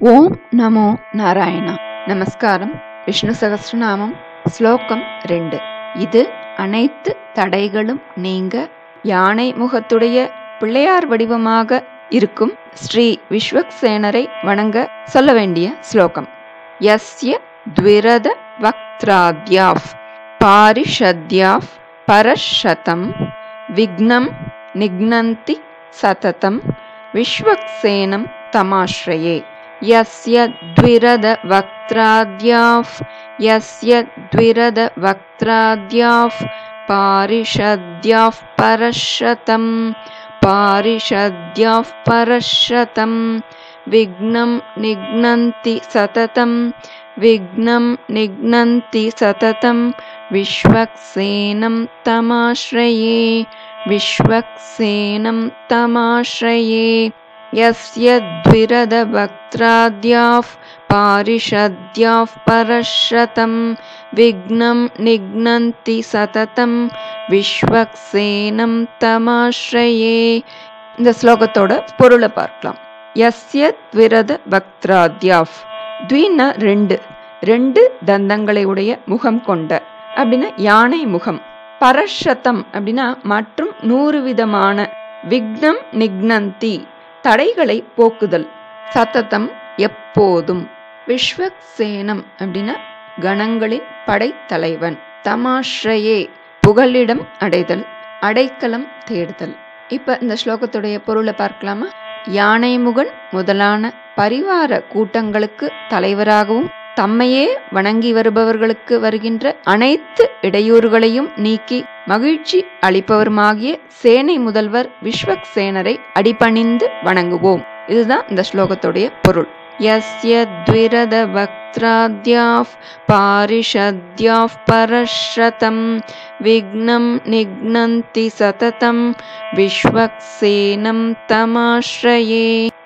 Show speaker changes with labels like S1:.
S1: ఓం నమో నారాయణ நமஸ்காரம் விஷ்ணு சகஸ்ரநாமம் ஸ்லோகம் ரெண்டு இது அனைத்து தடைகளும் நீங்க யானை முகத்துடைய பிள்ளையார் வடிவமாக இருக்கும் ஸ்ரீ விஸ்வக்சேனரை வணங்க சொல்ல வேண்டிய ஸ்லோகம் யஸ்ய த்விரத வக்த்ராத்யாஃப் பாரிஷத்யாஃப் பரஷதம் விக்னம் நிக்னந்தி சததம் விஸ்வக்சேனம் தமாஸ்ரயே यस्य द्विरदवक्त्राद्याः यस्य द्विरदवक्त्राद्याः पारिषद्याः परशतं पारिषद्याः परशतं विघ्नं निघ्नन्ति सततं विघ्नं निघ्नन्ति सततं विश्वक्सेनं तमाश्रये विश्वक्सेनं तमाश्रये यस्य द्विरदवक्त्राद्याः पारिषद्याः परशतं विघ्नं निघ्नन्ति सततं விஸ்வக்சேனம் தமாஸ்ரயே இந்த ஸ்லோகத்தோட பொருளை பார்க்கலாம் யஸ்ய த்விரத வக்த்ராத்யாஃப் த்வின்னா ரெண்டு ரெண்டு தந்தங்களை உடைய முகம் கொண்ட அப்படின்னா யானை முகம் பரஷதம் அப்படின்னா மற்றும் நூறு விதமான விக்னம் நிக்னந்தி தடைகளை போக்குதல் சத்ததம் எப்போதும் விஸ்வக்சேனம் அப்படின்னா கணங்களின் படைத்தலைவன் தமாஸ்ரயே புகலிடம் அடைதல் அடைக்கலம் தேடுதல் இப்ப இந்த ஸ்லோகத்துடைய பொருளை பார்க்கலாமா யானைமுகன் முதலான பரிவார கூட்டங்களுக்கு தலைவராகவும் தம்மையே வணங்கி வருபவர்களுக்கு வருகின்ற அனைத்து இடையூறுகளையும் நீக்கி மகிழ்ச்சி அளிப்பவருமாகிய சேனை முதல்வர் விஸ்வக்சேனரை அடிபணிந்து வணங்குவோம் இதுதான் இந்த ஸ்லோகத்துடைய பொருள் यस्य द्विरदवक्त्राद्याः पारिषद्याः परशतं विघ्नं निघ्नन्ति सततं विश्वक्सेनं तमाश्रये